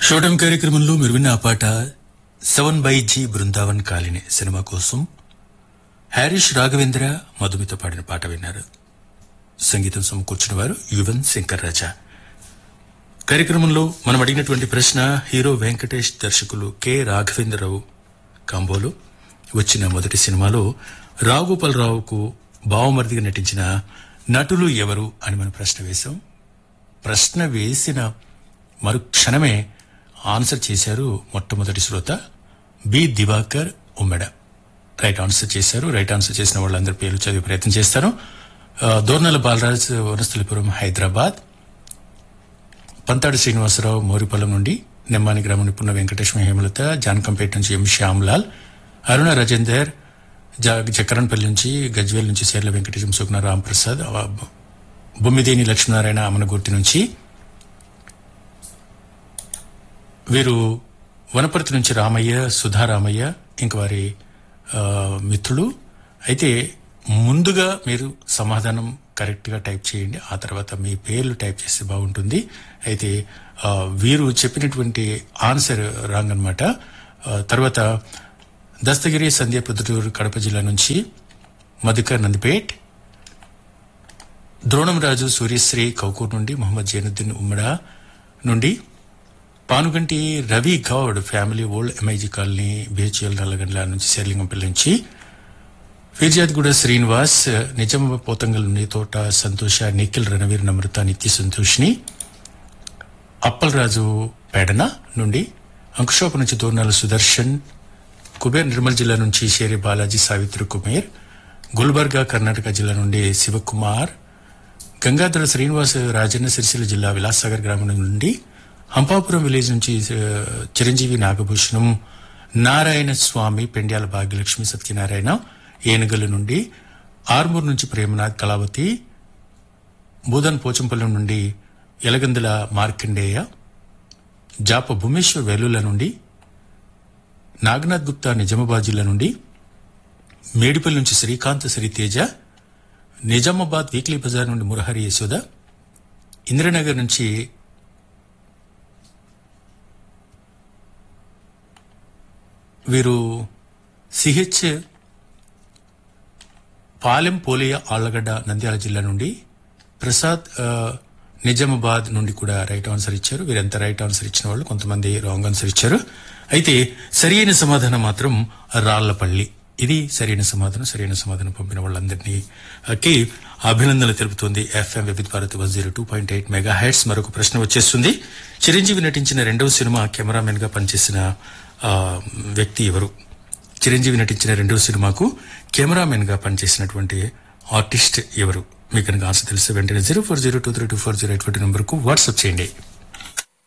షోటం కార్యక్రమంలో మీరు విన్న ఆ పాట seven by G Brindavan colony సినిమా కోసం హ్యారిష్ రాఘవేంద్ర మధుమితో పాడిన పాట విన్నారు సంగీతం సమకూర్చిన వారు యువన్ శంకర్ రాజా కార్యక్రమంలో మనం అడిగినటువంటి ప్రశ్న హీరో వెంకటేష్ దర్శకులు కె రాఘవేంద్రరావు కాంబోలో వచ్చిన మొదటి సినిమాలో రావుగోపాలరావుకు బావమరిదిగా నటించిన నటులు ఎవరు అని మనం ప్రశ్న వేశాం ప్రశ్న వేసిన మరుక్షణమే ఆన్సర్ చేశారు మొట్టమొదటి శ్రోత B Divakar Ummeda right answer చేశారు రైట్ ఆన్సర్ చేసిన వాళ్ళందరి పేర్లు చదివే ప్రయత్నం చేస్తాను ఆ, దోర్నల బాలరాజ్ వనస్థలిపురం హైదరాబాద్ పంతాడు శ్రీనివాసరావు మోరిపల్లం నుండి నెమ్మాని గ్రామం నిపుణ వెంకటేశ్వర హేమలత జానకంపేట నుంచి ఎం శ్యామ్లాల్ అరుణ రాజేందర్ జ- జక్కరన్పల్లి నుంచి గజ్వేల్ నుంచి సేర్ల వెంకటేశం సుగ్న రాంప్రసాద్ ఆ, బొమ్మిదేని లక్ష్మీనారాయణ అమనగుర్తి నుంచి వీరు వనపర్తి నుంచి రామయ్య సుధారామయ్య ఇంక వారి ఆ, మిత్రులు అయితే ముందుగా మీరు సమాధానం కరెక్ట్ గా టైప్ చేయండి ఆ తర్వాత మీ పేర్లు టైప్ చేస్తే బాగుంటుంది అయితే ఆ, వీరు చెప్పినటువంటి ఆన్సర్ రాంగ్ అనమాట తర్వాత దస్తగిరి సంధ్య ప్రొద్దుటూరు కడప జిల్లా నుంచి మధుకర్ నందిపేట్ ద్రోణం రాజు సూర్యశ్రీ కౌకూర్ నుండి మొహమ్మద్ జైనుద్దీన్ ఉమ్మడా నుండి Panuganti Ravi Goud family old MIG colony BHEL Nallagandla నుంచి శేర్లింగంపల్లి నుంచి ఫిర్యాద్గూడ శ్రీనివాస్ నిజామాబాద్ పోతంగల్ నుండి తోట సంతోష నిఖిల్ రణవీర్ నమ్రత నిత్య సంతోష్ని అప్పలరాజు పేడన నుండి అంకుషోప నుంచి దూర్నాల సుదర్శన్ కుబేర్ నిర్మల్ జిల్లా నుంచి షేరి బాలాజీ సావిత్రి కుమేర్ గుల్బర్గా కర్ణాటక జిల్లా నుండి శివకుమార్ గంగాధర శ్రీనివాస్ రాజన్న సిరిసిల్ల జిల్లా విలాసాగర్ గ్రామం నుండి హంపాపురం విలేజ్ నుంచి ఆ, చిరంజీవి నాగభూషణం నారాయణ స్వామి పెండ్యాల భాగ్యలక్ష్మి సత్యనారాయణ ఏనుగల నుండి ఆర్మూర్ నుంచి ప్రేమనాథ్ కళావతి బూదన్ పోచంపల్లి నుండి ఎలగందుల మార్కండేయ జాప భూమేశ్వర్ వెల్లుల నుండి నాగనాథ్ గుప్తా నిజామాబాద్ జిల్లా నుండి మేడిపల్లి నుంచి శ్రీకాంత్ శ్రీతేజ నిజామాబాద్ వీక్లీ బజార్ నుండి మురహరి యశోద ఇంద్రనగర్ నుంచి వీరు సిహెచ్ పాలెం పోలియ ఆళ్లగడ్డ నంద్యాల జిల్లా నుండి ప్రసాద్ ఆ, నిజామాబాద్ నుండి కూడా రైట్ ఆన్సర్ ఇచ్చారు వీరంతా రైట్ ఆన్సర్ ఇచ్చిన వాళ్ళు కొంతమంది రాంగ్ ఆన్సర్ ఇచ్చారు అయితే సరైన సమాధానం మాత్రం రాళ్లపల్లి ఇది సరైన సమాధానం సరైన సమాధానం పంపిన వాళ్ళందరినీ కి అభినందనలు తెలుపుతుంది FM Vividh Bharat one zero two point eight megahertz మరొక ప్రశ్న వచ్చేస్తుంది చిరంజీవి నటించిన రెండవ సినిమా కెమెరామెన్ గా పనిచేసిన ఆ, వ్యక్తి ఎవరు చిరంజీవి నటించిన రెండవ సినిమాకు కెమెరామెన్ గా పనిచేసినటువంటి ఆర్టిస్ట్ ఎవరు మీకు కనుక ఆన్సర్ తెలిస్తే వెంటనే zero four zero two three two four zero eight number కు వాట్సాప్ చేయండి